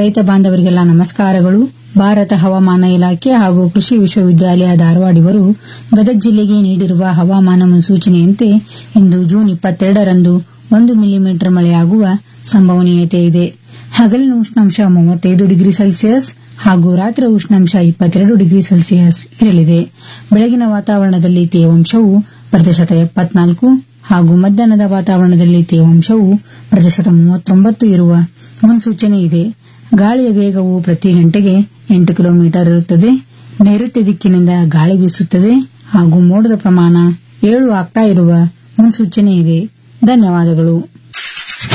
ರೈತ ಬಾಂಧವರಿಗೆಲ್ಲ ನಮಸ್ಕಾರಗಳು ಭಾರತ ಹವಾಮಾನ ಇಲಾಖೆ ಹಾಗೂ ಕೃಷಿ ವಿಶ್ವವಿದ್ಯಾಲಯ ಧಾರವಾಡ ಇವರು ಗದಗ ಜಿಲ್ಲೆಗೆ ನೀಡಿರುವ ಹವಾಮಾನ ಮುನ್ಸೂಚನೆಯಂತೆ ಇಂದು ಜೂನ್ ಇಪ್ಪತ್ತೆರಡರಂದು ಒಂದು ಮಿಲಿಮೀಟರ್ ಮಳೆಯಾಗುವ ಸಂಭವನೀಯತೆ ಇದೆ ಹಗಲಿನ ಉಷ್ಣಾಂಶ ಮೂವತ್ತೈದು ಡಿಗ್ರಿ ಸೆಲ್ಸಿಯಸ್ ಹಾಗೂ ರಾತ್ರಿ ಉಷ್ಣಾಂಶ ಇಪ್ಪತ್ತೆರಡು ಡಿಗ್ರಿ ಸೆಲ್ಸಿಯಸ್ ಇರಲಿದೆ ಬೆಳಗಿನ ವಾತಾವರಣದಲ್ಲಿ ತೇವಾಂಶವು ಪ್ರತಿಶತ ಎಪ್ಪತ್ನಾಲ್ಕು ಹಾಗೂ ಮಧ್ಯಾಹ್ನದ ವಾತಾವರಣದಲ್ಲಿ ತೇವಾಂಶವು ಪ್ರತಿಶತ ಮೂವತ್ತೊಂಬತ್ತು ಇರುವ ಮುನ್ಸೂಚನೆ ಇದೆ ಗಾಳಿಯ ವೇಗವು ಪ್ರತಿ ಗಂಟೆಗೆ ಎಂಟು ಕಿಲೋಮೀಟರ್ ಇರುತ್ತದೆ ನೈಋತ್ಯ ದಿಕ್ಕಿನಿಂದ ಗಾಳಿ ಬೀಸುತ್ತದೆ ಹಾಗೂ ಮೋಡದ ಪ್ರಮಾಣ ಏಳು ಆಗ್ತಾ ಇರುವ ಮುನ್ಸೂಚನೆ ಇದೆ ಧನ್ಯವಾದಗಳು